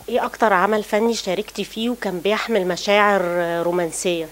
ايه اكتر عمل فني شاركتي فيه وكان بيحمل مشاعر رومانسية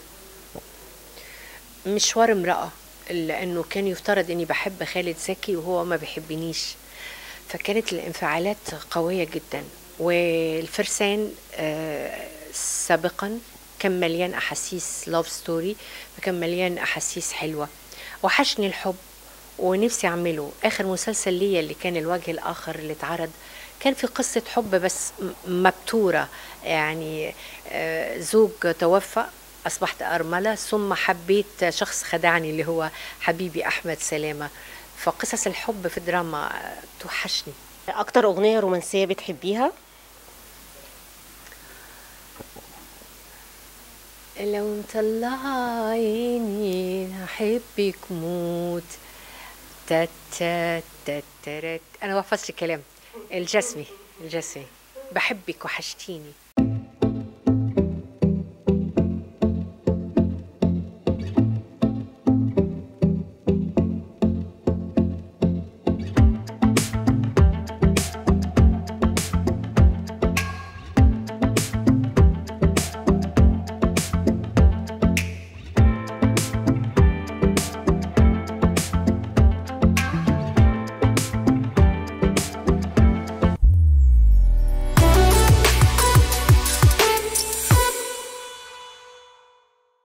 مشوار امرأة لأنه كان يفترض إني بحب خالد زكي وهو ما بيحبنيش فكانت الانفعالات قوية جدا والفرسان آه، سابقا كان مليان أحاسيس لاف ستوري فكان مليان أحاسيس حلوة وحشني الحب ونفسي أعمله آخر مسلسل ليا اللي كان الوجه الآخر اللي اتعرض كان في قصة حب بس م- مبتورة يعني آه، زوج توفى أصبحت أرملة ثم حبيت شخص خدعني اللي هو حبيبي أحمد سلامة فقصص الحب في الدراما آه، توحشني اكتر اغنية رومانسية بتحبيها لو مطلع عيني هحبك موت تات تات تات تات انا ما بحفظش الكلام الجسمي الجسمي بحبك وحشتيني